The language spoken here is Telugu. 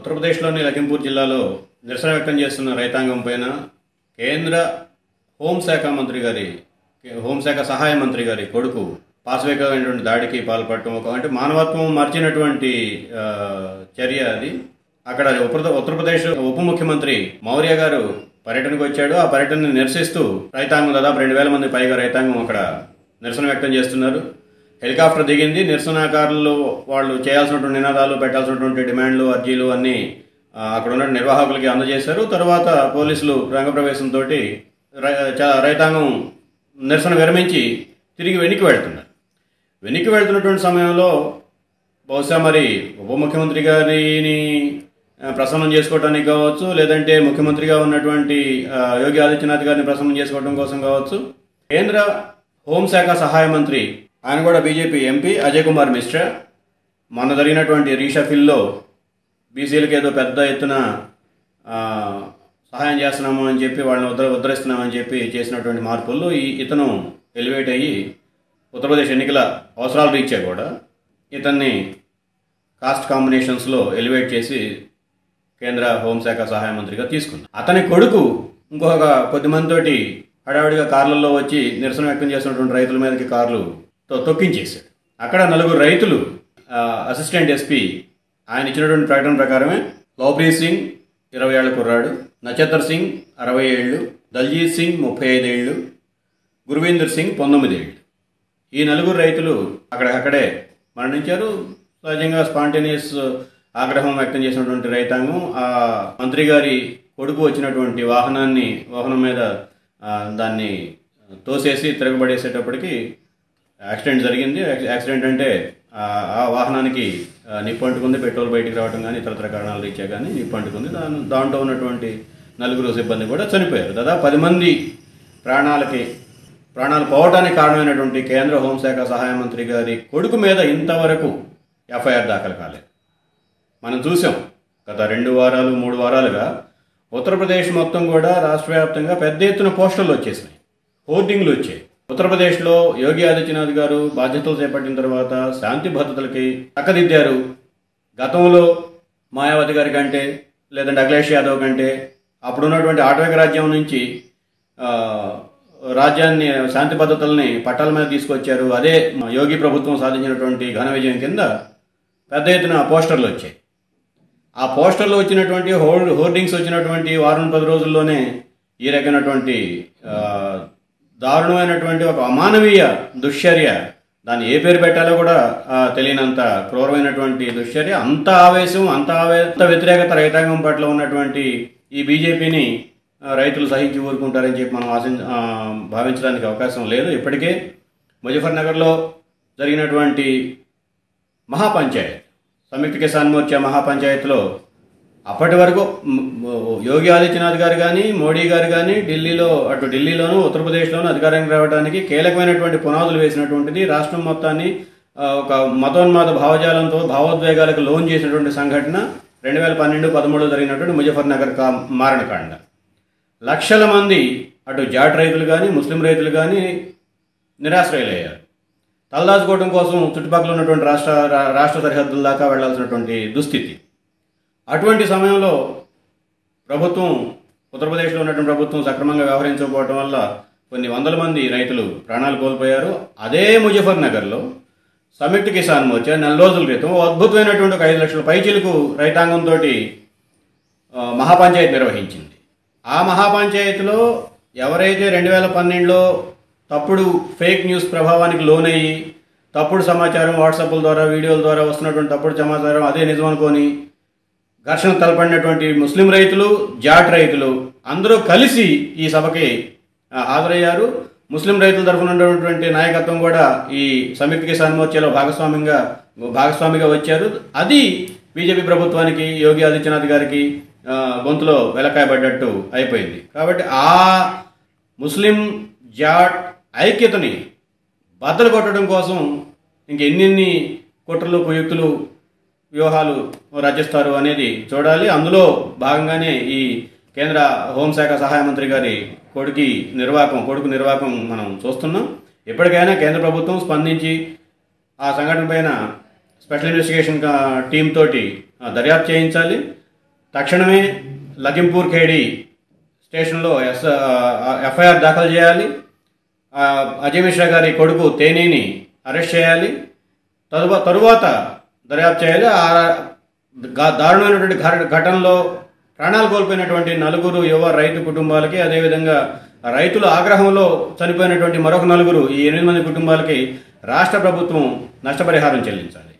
ఉత్తరప్రదేశ్లోని లఖింపూర్ జిల్లాలో నిరసన వ్యక్తం చేస్తున్న రైతాంగం పైన కేంద్ర హోంశాఖ మంత్రి గారి హోంశాఖ సహాయ మంత్రి గారి కొడుకు పాశవికమైనటువంటి దాడికి పాల్పడటం ఒక అంటే మానవత్వం మర్చినటువంటి ఆ, చర్య అది అక్కడ ఉత్తర- ఉత్తరప్రదేశ్ ఉప ముఖ్యమంత్రి మౌర్య గారు పర్యటనకు వచ్చాడు ఆ పర్యటనని నిరసిస్తూ రైతాంగం దాదాపు రెండు వేల మంది పైగా రైతాంగం అక్కడ నిరసన వ్యక్తం చేస్తున్నారు హెలికాప్టర్ దిగింది నిరసనకారులు వాళ్ళు చేయాల్సినటువంటి నినాదాలు పెట్టాల్సినటువంటి డిమాండ్లు అర్జీలు అన్నీ ఆ, అక్కడ ఉన్న నిర్వాహకులకి అందజేశారు తర్వాత పోలీసులు రంగప్రవేశంతో రైతాంగం నిరసన విరమించి తిరిగి వెనక్కి వెళ్తున్నారు వెనక్కి వెళ్తున్నటువంటి సమయంలో బహుశా మరి ఉప ముఖ్యమంత్రి గారిని ఆ, ప్రసన్నం చేసుకోవడానికి కావచ్చు లేదంటే ముఖ్యమంత్రిగా ఉన్నటువంటి ఆ, యోగి ఆదిత్యనాథ్ గారిని ప్రసన్నం చేసుకోవడం కోసం కావచ్చు కేంద్ర హోంశాఖ సహాయ మంత్రి ఆయన కూడా బీజేపీ ఎంపీ అజయ్ కుమార్ మిశ్రా మొన్న జరిగినటువంటి రీషఫిల్లో బీసీలకు ఏదో పెద్ద ఎత్తున ఆ, సహాయం చేస్తున్నాము అని చెప్పి వాళ్ళని ఉద్ధ ఉద్ధరిస్తున్నామని చెప్పి చేసినటువంటి మార్పుల్లో ఈ ఇతను ఎలివేట్ అయ్యి ఉత్తరప్రదేశ్ ఎన్నికల అవసరాల రీత్యా కూడా ఇతన్ని కాస్ట్ కాంబినేషన్స్లో ఎలివేట్ చేసి కేంద్ర హోంశాఖ సహాయ మంత్రిగా తీసుకున్నారు అతని కొడుకు ఇంకొక కొద్ది మందితోటి హడావిడిగా కార్లలో వచ్చి నిరసన వ్యక్తం చేస్తున్నటువంటి రైతుల మీదకి కార్లు తో- తొక్కించేశాడు అక్కడ నలుగురు రైతులు ఆ, అసిస్టెంట్ ఎస్పీ ఆయన ఇచ్చినటువంటి ప్రకటన ప్రకారమే లవ్ప్రీత్ సింగ్ ఇరవై ఏళ్ల కుర్రాడు నచేతర్ సింగ్ అరవై ఏళ్ళు దల్జీత్ సింగ్ ముప్పై ఐదేళ్ళు గురువీందర్ సింగ్ పంతొమ్మిది ఏళ్ళు ఈ నలుగురు రైతులు అక్కడక్కడే మరణించారు సహజంగా స్పాంటేనియస్ ఆగ్రహం వ్యక్తం చేసినటువంటి రైతాంగం ఆ మంత్రి గారి కొడుకు వచ్చినటువంటి వాహనాన్ని వాహనం మీద ఆ, దాన్ని తోసేసి తిరగబడేసేటప్పటికి యాక్సిడెంట్ జరిగింది యాక్- యాక్సిడెంట్ అంటే ఆ ఆ వాహనానికి ఆ, నిప్పు అంటుకుంది పెట్రోల్ బయటికి రావడం కానీ ఇతరతర కారణాలు రీత్యా కానీ నిప్పు అంటుకుంది దాని దాంట్లో ఉన్నటువంటి నలుగురు సిబ్బంది కూడా చనిపోయారు దాదాపు పది మంది ప్రాణాలకి ప్రాణాలు పోవడానికి కారణమైనటువంటి కేంద్ర హోంశాఖ సహాయ మంత్రి గారి కొడుకు మీద ఇంతవరకు ఎఫ్ఐఆర్ దాఖలు కాలేదు మనం చూసాం గత రెండు వారాలు మూడు వారాలుగా ఉత్తరప్రదేశ్ మొత్తం కూడా రాష్ట్ర వ్యాప్తంగా పెద్ద ఎత్తున పోస్టర్లు వచ్చేసినాయి హోర్డింగ్లు వచ్చాయి ఉత్తరప్రదేశ్లో యోగి ఆదిత్యనాథ్ గారు బాధ్యతలు చేపట్టిన తర్వాత శాంతి భద్రతలకి చక్కదిద్దారు గతంలో మాయావతి గారి కంటే లేదంటే అఖిలేష్ యాదవ్ కంటే అప్పుడున్నటువంటి ఆటవిక రాజ్యం నుంచి ఆ, రాజ్యాన్ని శాంతి భద్రతల్ని పట్టాల మీద తీసుకొచ్చారు అదే యోగి ప్రభుత్వం సాధించినటువంటి ఘన విజయం కింద పెద్ద ఎత్తున పోస్టర్లు వచ్చాయి ఆ పోస్టర్లో వచ్చినటువంటి హోర్డ్ హోర్డింగ్స్ వచ్చినటువంటి వారం పది రోజుల్లోనే ఈ రకమైనటువంటి ఆ, దారుణమైనటువంటి ఒక అమానవీయ దుశ్చర్య దాన్ని ఏ పేరు పెట్టాలో కూడా ఆ, తెలియనంత క్రూరమైనటువంటి దుశ్చర్య అంత ఆవేశం అంత ఆవే అంత వ్యతిరేకత రైతాంగం పట్ల ఉన్నటువంటి ఈ బీజేపీని రైతులు సహించి ఊరుకుంటారని చెప్పి మనం ఆశ భావించడానికి అవకాశం లేదు ఇప్పటికే ముజఫర్ నగర్లో జరిగినటువంటి మహాపంచాయత్ సంయుక్త కిసాన్ మోర్చా మహాపంచాయత్లో అప్పటి వరకు మ్, మ్, యోగి ఆదిత్యనాథ్ గారు కానీ మోడీ గారు కానీ ఢిల్లీలో అటు ఢిల్లీలోను ఉత్తరప్రదేశ్లోను అధికారానికి రావడానికి కీలకమైనటువంటి పునాదులు వేసినటువంటిది రాష్ట్రం మొత్తాన్ని ఆ, ఒక మతోన్మాద భావజాలంతో భావోద్వేగాలకు లోన్ చేసినటువంటి సంఘటన రెండు వేల పన్నెండు పదమూడులో జరిగినటువంటి ముజఫర్ నగర్ కా మారణకాండ లక్షల మంది అటు జాట్ రైతులు కానీ ముస్లిం రైతులు కానీ నిరాశ్రయులయ్యారు తలదాచుకోవడం కోసం చుట్టుపక్కల ఉన్నటువంటి రాష్ట్ర రా- రాష్ట్ర సరిహద్దుల దాకా వెళ్లాల్సినటువంటి దుస్థితి అటువంటి సమయంలో ప్రభుత్వం ఉత్తరప్రదేశ్లో ఉన్నటువంటి ప్రభుత్వం సక్రమంగా వ్యవహరించకపోవడం వల్ల కొన్ని వందల మంది రైతులు ప్రాణాలు కోల్పోయారు అదే ముజఫర్ నగర్లో సంయుక్త కిసాన్ మోర్చా నెల రోజుల క్రితం ఓ అద్భుతమైనటువంటి ఒక ఐదు లక్షల పైచిలకు రైతాంగంతో మహాపంచాయతీ నిర్వహించింది ఆ మహాపంచాయతీలో ఎవరైతే రెండు వేల పన్నెండులో తప్పుడు ఫేక్ న్యూస్ ప్రభావానికి లోనయ్యి తప్పుడు సమాచారం వాట్సాప్ల ద్వారా వీడియోల ద్వారా వస్తున్నటువంటి తప్పుడు సమాచారం అదే నిజం అనుకొని ఘర్షణ తలపడినటువంటి ముస్లిం రైతులు జాట్ రైతులు అందరూ కలిసి ఈ సభకి ఆ, హాజరయ్యారు ముస్లిం రైతుల తరఫున ఉన్నటువంటి నాయకత్వం కూడా ఈ సంయుక్త కిసాన్ మోర్చాలో భాగస్వామ్యంగా భాగస్వామిగా వచ్చారు అది బీజేపీ ప్రభుత్వానికి యోగి ఆదిత్యనాథ్ గారికి ఆ, గొంతులో వెలకాయబడ్డట్టు అయిపోయింది కాబట్టి ఆ ముస్లిం జాట్ ఐక్యతని బద్దలు కొట్టడం కోసం ఇంకెన్నెన్ని కుట్రలు కుయుక్తులు వ్యూహాలు రచిస్తారు అనేది చూడాలి అందులో భాగంగానే ఈ కేంద్ర హోంశాఖ సహాయ మంత్రి గారి కొడుకి నిర్వాకం కొడుకు నిర్వాకం మనం చూస్తున్నాం ఎప్పటికైనా కేంద్ర ప్రభుత్వం స్పందించి ఆ సంఘటన పైన స్పెషల్ ఇన్వెస్టిగేషన్ టీం తోటి ఆ, దర్యాప్తు చేయించాలి తక్షణమే లఖింపూర్ ఖేడి స్టేషన్లో ఎస్ ఎఫ్ఐఆర్ దాఖలు చేయాలి ఆ, అజయ్ మిశ్రా గారి కొడుకు తేనీని అరెస్ట్ చేయాలి తరువా తరువాత దర్యాప్తు చేయాలి ఆ గా- దారుణమైనటువంటి ఘట- ఘటనలో ప్రాణాలు కోల్పోయినటువంటి నలుగురు యువ రైతు కుటుంబాలకి అదేవిధంగా రైతుల ఆగ్రహంలో చనిపోయినటువంటి మరొక నలుగురు ఈ ఎనిమిది మంది కుటుంబాలకి రాష్ట్ర ప్రభుత్వం నష్టపరిహారం చెల్లించాలి